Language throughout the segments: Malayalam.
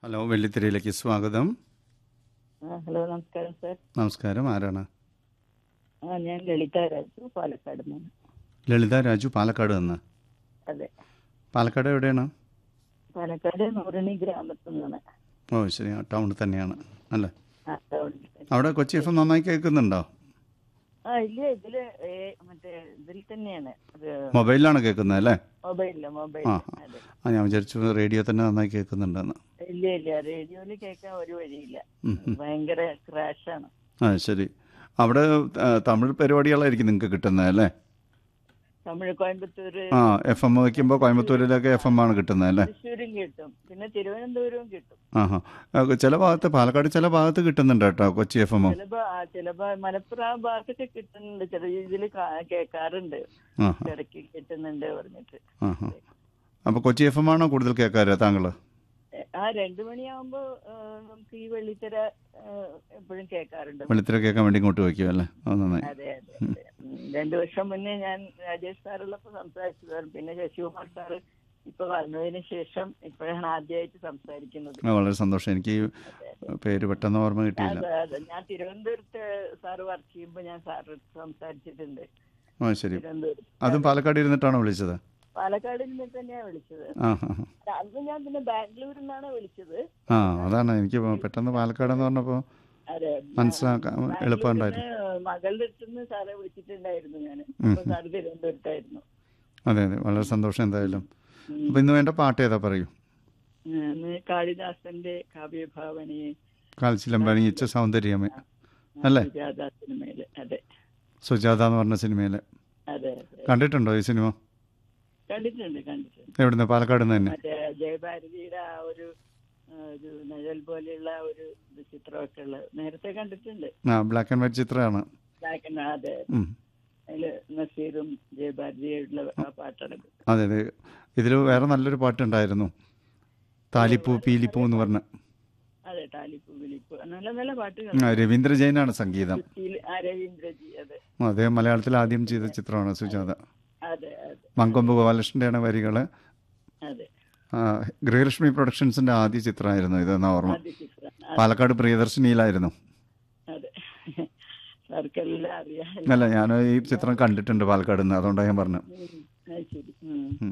ഹലോ വെള്ളിത്തിരയിലേക്ക് സ്വാഗതം ആ ഹലോ നമസ്കാരം സാർ നമസ്കാരം ആരാണ് ആ ഞാൻ ലളിത രാജു പാലക്കാട് നിന്ന് ലളിത രാജു പാലക്കാട് നിന്ന് അതെ പാലക്കാട് എവിടെയാണ് പാലക്കാട് നൂറണി ഗ്രാമത്തിൽ നിന്ന് ഓ ശരി ആ ടൗണിൽ തന്നെയാണ് അല്ലേ ആ ടൗണിൽ തന്നെ. അവിടെ കൊച്ചി എഫ് എം നന്നായി കേൾക്കുന്നുണ്ടോ ആ ഇല്ല ഇതില് ഏ, മറ്റേ ഇതിൽ തന്നെയാണ് ഇത് മൊബൈലിലാണ് കേൾക്കുന്നത് അല്ലേ മൊബൈലില് മൊബൈൽ ആ. അതെ ആ ഞാൻ വിചാരിച്ചു റേഡിയോ തന്നെ നന്നായി കേൾക്കുന്നുണ്ടെന്ന് ഇല്ല ഇല്ല റേഡിയോയില് കേൾക്കാൻ ഒരു വഴിയില്ല ഉം, ഉം. ഭയങ്കര ക്രാഷാണ് ആ ശരി അവിടെ ആ, തമിഴ് പരിപാടികളായിരിക്കും നിങ്ങൾക്ക് കിട്ടുന്നത് അല്ലേ തമിഴ് കോയമ്പത്തൂര് ആ എഫ് എം വയ്ക്കുമ്പോൾ കോയമ്പത്തൂരിലൊക്കെ എഫ് എം ആണ് കിട്ടുന്നത് അല്ലേ തൃശ്ശൂരും കിട്ടും പിന്നെ തിരുവനന്തപുരവും കിട്ടും ആഹാ ആ, ചില ഭാഗത്ത് പാലക്കാട് ചില ഭാഗത്ത് കിട്ടുന്നുണ്ട് കേട്ടോ കൊച്ചി എഫ് എമ്മും ചിലപ്പോ ആ, ചിലപ്പോ മലപ്പുറം ആ ഭാഗത്തൊക്കെ കിട്ടുന്നുണ്ട് ചില രീതിയിൽ കേൾക്കാറുണ്ട് ആ ഇടയ്ക്ക് കിട്ടുന്നുണ്ട് പറഞ്ഞിട്ട് ആഹാ അപ്പോൾ കൊച്ചി എഫ് എം ആണോ കൂടുതൽ കേൾക്കാറ് താങ്കൾ ആ രണ്ടു മണിയാവുമ്പോ ആ, നമുക്ക് ഈ വെള്ളിത്തിര എപ്പോഴും കേൾക്കാറുണ്ട് വെളുത്തിര കേൾക്കാൻ വേണ്ടി ഇങ്ങോട്ട് വയ്ക്കും അല്ലേ അത് നന്നായി അതെ അതെ അതെ ഉം. രണ്ടു വർഷം മുന്നേ ഞാൻ രാജേഷ് സാറുള്ളപ്പോ സംസാരിച്ചതാണ് പിന്നെ ശശികുമാർ സാറ് ഇപ്പൊ വന്നതിന് ശേഷം ഇപ്പോഴാണ് ആദ്യമായിട്ട് സംസാരിക്കുന്നത് ആ, വളരെ സന്തോഷം എനിക്ക് ഈ പേര് പെട്ടെന്ന് ഓർമ്മ കിട്ടിയില്ല അതെ അതെ ഞാൻ തിരുവനന്തപുരത്ത് സാറ് വർക്ക് ചെയ്യുമ്പോ ഞാൻ സാറ് സംസാരിച്ചിട്ടുണ്ട് ആ ശരി തിരുവനന്തപുരത്ത് അതും പാലക്കാട് ഇരുന്നിട്ടാണോ വിളിച്ചത് പാലക്കാടിൽ നിന്ന് തന്നെയാണ് വിളിച്ചത് ആ ആ ആ. അന്ന് ഞാൻ പിന്നെ ബാംഗ്ലൂരിൽ നിന്നാണ് വിളിച്ചത് ആ അതാണ് എനിക്ക് പെട്ടെന്ന് പാലക്കാട് എന്ന് പറഞ്ഞപ്പോൾ അതെ മനസ്സിലാക്കാൻ എളുപ്പമുണ്ടായിരുന്നു ബാംഗ്ലൂരിന്ന് മകളുടെ അടുത്ത് നിന്ന് സാറെ വിളിച്ചിട്ടുണ്ടായിരുന്നു ഞാൻ ഉം. അപ്പൊ സാറ് തിരുവനന്തപുരത്തായിരുന്നു അതെ അതെ വളരെ സന്തോഷം എന്തായാലും അപ്പോൾ ഇന്ന് വേണ്ട പാട്ട് ഏതാ പറയൂ അന്ന് കാളിദാസന്റെ കാവ്യഭാവനയെ കാൽച്ചിലമ്പണിയിച്ച സൗന്ദര്യമേ അല്ലേ? സുജാത സിനിമയില് അതെ സുജാത എന്ന് പറഞ്ഞ സിനിമയിൽ അതെ അതെ കണ്ടിട്ടുണ്ടോ ഈ സിനിമ കണ്ടിട്ടുണ്ട് കണ്ടിട്ടുണ്ട് എവിടുന്ന് പാലക്കാട് നിന്ന് തന്നെ മറ്റേ ജയഭാരതിയുടെ ആ ഒരു ആ, ഒരു നിഴൽ പോലെയുള്ള ഒരു ഇത് ചിത്രമൊക്കെ ഉള്ളത് നേരത്തെ കണ്ടിട്ടുണ്ട് ആ ബ്ലാക്ക് ആൻഡ് വൈറ്റ് ചിത്രമാണ് Black and- അതെ ഉം. അതില് നസീറും ജയഭാരതിയുള്ള ആ പാട്ടാണ് അതെ അതെ ഇതിൽ വേറെ നല്ലൊരു പാട്ടുണ്ടായിരുന്നു താലിപ്പൂ പീലിപ്പൂ എന്ന് പറഞ്ഞ അതെ ടാലിപ്പൂ വിളിപ്പൂ നല്ല നല്ല പാട്ടുകൾ ആ, രവീന്ദ്ര ജൈനാണ് സംഗീതം സുശീൽ ആ രവീന്ദ്രജി അതെ അദ്ദേഹം മലയാളത്തിൽ ആദ്യം ചെയ്ത ചിത്രമാണ് സുജാത അതെ അതെ മങ്കൊമ്പ് ഗോപാലകൃഷ്ണൻ്റെയാണ് വരികൾ അതെ ഗൃഹലക്ഷ്മി പ്രൊഡക്ഷൻസിന്റെ ആദ്യ ചിത്രമായിരുന്നു ഇതെന്ന ഓർമ്മ ആദ്യ ചിത്രം ആ, പാലക്കാട് പ്രിയദർശിനിയിലായിരുന്നു അതെ സാർക്കെല്ലാം അറിയാം അല്ല ഞാൻ ഈ ചിത്രം കണ്ടിട്ടുണ്ട് പാലക്കാട് നിന്ന് അതുകൊണ്ടാണ് ഞാൻ പറഞ്ഞു ഉം, അത് ശരി ഉം. ഉം.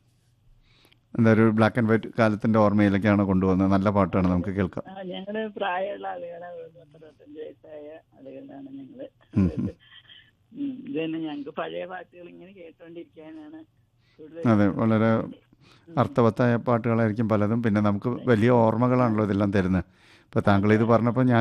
എന്താ ഒരു ബ്ലാക്ക് ആൻഡ് വൈറ്റ് കാലത്തിന്റെ ഓർമ്മയിലേക്കാണ് കൊണ്ടുവന്നത് നല്ല പാട്ടാണ് നമുക്ക് കേൾക്കാം ആ ഞങ്ങള് പ്രായമുള്ള ആളുകളാണ് പത്തറുപത്തഞ്ച് വയസ്സായ ആളുകളാണ് ഞങ്ങള് ഉം, ഉം, ഇത് തന്നെ ഞങ്ങൾക്ക് പഴയ പാട്ടുകൾ ഇങ്ങനെ കേട്ടോണ്ടിരിക്കാനാണ് കൂടുതൽ അതെ വളരെ അർത്ഥവത്തായ പാട്ടുകളായിരിക്കും പലതും പിന്നെ നമുക്ക് വലിയ ഓർമ്മകളാണല്ലോ ഇതെല്ലാം തരുന്നത് ഇപ്പോൾ താങ്കൾ ഇത് പറഞ്ഞപ്പോൾ ഞാൻ